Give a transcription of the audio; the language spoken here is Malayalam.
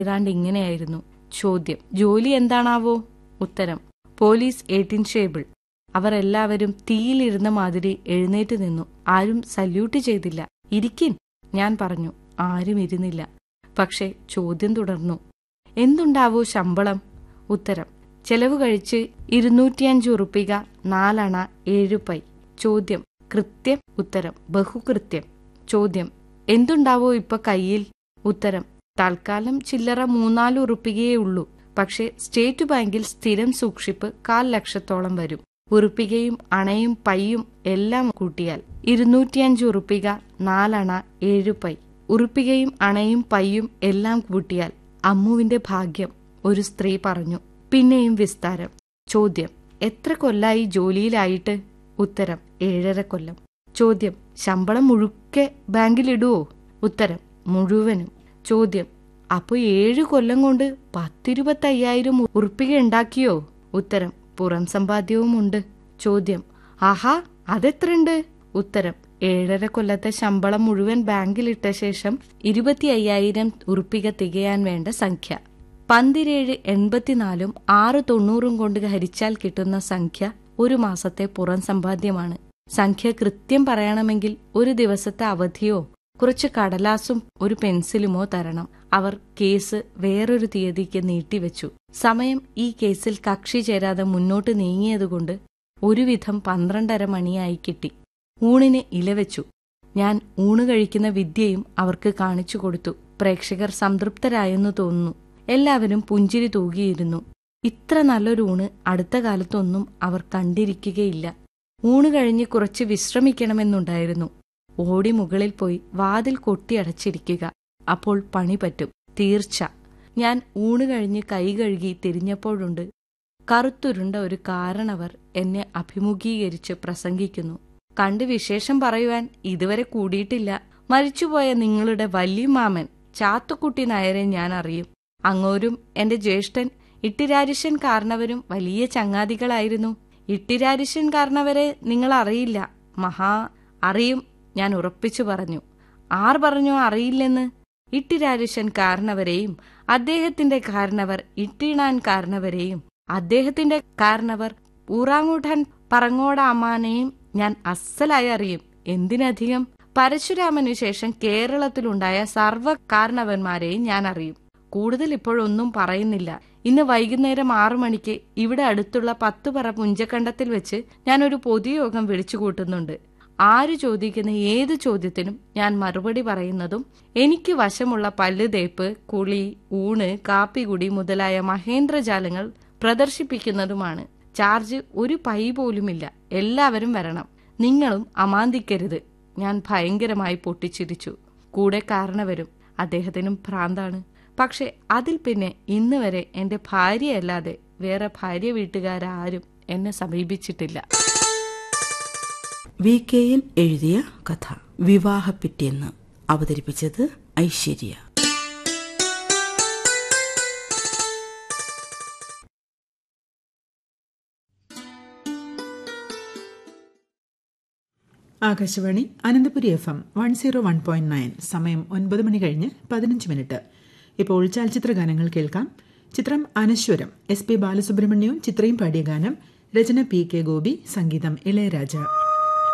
ഏതാണ്ട് ഇങ്ങനെയായിരുന്നു ചോദ്യം ജോലി എന്താണാവോ ഉത്തരം പോലീസ് എയ്റ്റീൻ ഷേബിൾ അവർ എല്ലാവരും തീയിലിരുന്ന മാതിരി എഴുന്നേറ്റ് നിന്നു ആരും സല്യൂട്ട് ചെയ്തില്ല ഇരിക്കിൻ ഞാൻ പറഞ്ഞു ആരും ഇരുന്നില്ല പക്ഷെ ചോദ്യം തുടർന്നു എന്തുണ്ടാവോ ശമ്പളം ഉത്തരം ചെലവ് കഴിച്ച് ഇരുന്നൂറ്റിയഞ്ച് ഉറുപ്പിക നാലണ ഏഴു പൈ ചോദ്യം കൃത്യം ഉത്തരം ബഹുകൃത്യം ചോദ്യം എന്തുണ്ടാവോ ഇപ്പൊ കയ്യിൽ ഉത്തരം തൽക്കാലം ചില്ലറ മൂന്നാല് ഉറുപ്പികയേ ഉള്ളൂ പക്ഷേ സ്റ്റേറ്റ് ബാങ്കിൽ സ്ഥിരം സൂക്ഷിപ്പ് കാൽ ലക്ഷത്തോളം വരും ഉറുപ്പികയും അണയും പൈയും എല്ലാം കൂട്ടിയാൽ ഇരുന്നൂറ്റിയഞ്ച് ഉറുപ്പിക നാലണ ഏഴു പൈ ഉറുപ്പികയും അണയും പൈയും എല്ലാം കൂട്ടിയാൽ അമ്മുവിന്റെ ഭാഗ്യം ഒരു സ്ത്രീ പറഞ്ഞു പിന്നെയും വിസ്താരം ചോദ്യം എത്ര കൊല്ലായി ജോലിയിലായിട്ട് ഉത്തരം ഏഴര കൊല്ലം ചോദ്യം ശമ്പളം മുഴുക്കെ ബാങ്കിലിടുവോ ഉത്തരം മുഴുവനും ചോദ്യം അപ്പൊ ഏഴു കൊല്ലം കൊണ്ട് പത്തിരുപത്തയ്യായിരം ഉറുപ്പിക ഉണ്ടാക്കിയോ ഉത്തരം പുറം സമ്പാദ്യവും ഉണ്ട് ചോദ്യം ആഹാ അതെത്രണ്ട് ഉത്തരം ഏഴര കൊല്ലത്തെ ശമ്പളം മുഴുവൻ ബാങ്കിലിട്ട ശേഷം ഇരുപത്തി അയ്യായിരം ഉറുപ്പിക തികയാൻ വേണ്ട സംഖ്യ പന്തിരേഴ് എൺപത്തിനാലും ആറ് തൊണ്ണൂറും കൊണ്ട് ഹരിച്ചാൽ കിട്ടുന്ന സംഖ്യ ഒരു മാസത്തെ പുറം സമ്പാദ്യമാണ് സംഖ്യ കൃത്യം പറയണമെങ്കിൽ ഒരു ദിവസത്തെ അവധിയോ കുറച്ച് കടലാസും ഒരു പെൻസിലുമോ തരണം അവർ കേസ് വേറൊരു തീയതിക്ക് നീട്ടിവെച്ചു സമയം ഈ കേസിൽ കക്ഷി ചേരാതെ മുന്നോട്ട് നീങ്ങിയതുകൊണ്ട് ഒരുവിധം പന്ത്രണ്ടര മണിയായി കിട്ടി ഊണിന് ഇലവെച്ചു ഞാൻ ഊണ് കഴിക്കുന്ന വിദ്യയും അവർക്ക് കാണിച്ചു കൊടുത്തു പ്രേക്ഷകർ സംതൃപ്തരായെന്ന് തോന്നുന്നു എല്ലാവരും പുഞ്ചിരി തൂകിയിരുന്നു ഇത്ര നല്ലൊരു ഊണ് അടുത്ത കാലത്തൊന്നും അവർ കണ്ടിരിക്കുകയില്ല ഊണ് കഴിഞ്ഞ് കുറച്ച് വിശ്രമിക്കണമെന്നുണ്ടായിരുന്നു ഓടി മുകളിൽ പോയി വാതിൽ കൊട്ടിയടച്ചിരിക്കുക അപ്പോൾ പണി പറ്റും തീർച്ച ഞാൻ ഊണ് കഴിഞ്ഞ് കൈ കഴുകി തിരിഞ്ഞപ്പോഴുണ്ട് കറുത്തുരുണ്ട ഒരു കാരണവർ എന്നെ അഭിമുഖീകരിച്ച് പ്രസംഗിക്കുന്നു കണ്ട് വിശേഷം പറയുവാൻ ഇതുവരെ കൂടിയിട്ടില്ല മരിച്ചുപോയ നിങ്ങളുടെ വല്യമാമൻ ചാത്തുക്കുട്ടി നായരെ ഞാൻ അറിയും അങ്ങോരും എന്റെ ജ്യേഷ്ഠൻ ഇട്ടിരാരിശൻ കാരണവരും വലിയ ചങ്ങാതികളായിരുന്നു ഇട്ടിരാരിശൻ കാരണവരെ നിങ്ങൾ അറിയില്ല മഹാ അറിയും ഞാൻ ഉറപ്പിച്ചു പറഞ്ഞു ആർ പറഞ്ഞു അറിയില്ലെന്ന് ഇട്ടിരാരിശൻ കാരണവരെയും അദ്ദേഹത്തിന്റെ കാരണവർ ഇട്ടിണാൻ കാരണവരെയും അദ്ദേഹത്തിന്റെ കാരണവർ ഊറാങ്ങൂട്ടാൻ പറങ്ങോട അമ്മാനെയും ഞാൻ അസ്സലായി അറിയും എന്തിനധികം പരശുരാമനു ശേഷം കേരളത്തിലുണ്ടായ സർവ്വ കാരണവന്മാരെയും ഞാൻ അറിയും കൂടുതൽ ഇപ്പോഴൊന്നും പറയുന്നില്ല ഇന്ന് വൈകുന്നേരം ആറു മണിക്ക് ഇവിടെ അടുത്തുള്ള പത്തുപറ പുഞ്ചക്കണ്ടത്തിൽ വെച്ച് ഞാൻ ഒരു പൊതുയോഗം വിളിച്ചു കൂട്ടുന്നുണ്ട് ആര് ചോദിക്കുന്ന ഏത് ചോദ്യത്തിനും ഞാൻ മറുപടി പറയുന്നതും എനിക്ക് വശമുള്ള പല്ലുതേപ്പ് കുളി ഊണ് കാപ്പികുടി മുതലായ മഹേന്ദ്രജാലങ്ങൾ പ്രദർശിപ്പിക്കുന്നതുമാണ് ചാർജ് ഒരു പൈ പോലുമില്ല എല്ലാവരും വരണം നിങ്ങളും അമാന്തിക്കരുത് ഞാൻ ഭയങ്കരമായി പൊട്ടിച്ചിരിച്ചു കൂടെ കാരണവരും അദ്ദേഹത്തിനും ഭ്രാന്താണ് പക്ഷെ അതിൽ പിന്നെ ഇന്ന് വരെ എന്റെ ഭാര്യയല്ലാതെ വേറെ ഭാര്യ വീട്ടുകാരാരും എന്നെ സമീപിച്ചിട്ടില്ല വി കെ എൻ എഴുതിയ കഥ വിവാഹപ്പിറ്റെന്ന് അവതരിപ്പിച്ചത് Aishwarya Akashvani Ananthapuri F M one zero one point nine സമയം ഒൻപത് മണി കഴിഞ്ഞ് പതിനഞ്ച് മിനിറ്റ് ഇപ്പോൾ ചലച്ചിത്ര ഗാനങ്ങൾ കേൾക്കാം ചിത്രം അനശ്വരം എസ് പി ബാലസുബ്രഹ്മണ്യവും ചിത്രയും പാടിയ ഗാനം രചന പി കെ ഗോപി സംഗീതം ഇളയരാജ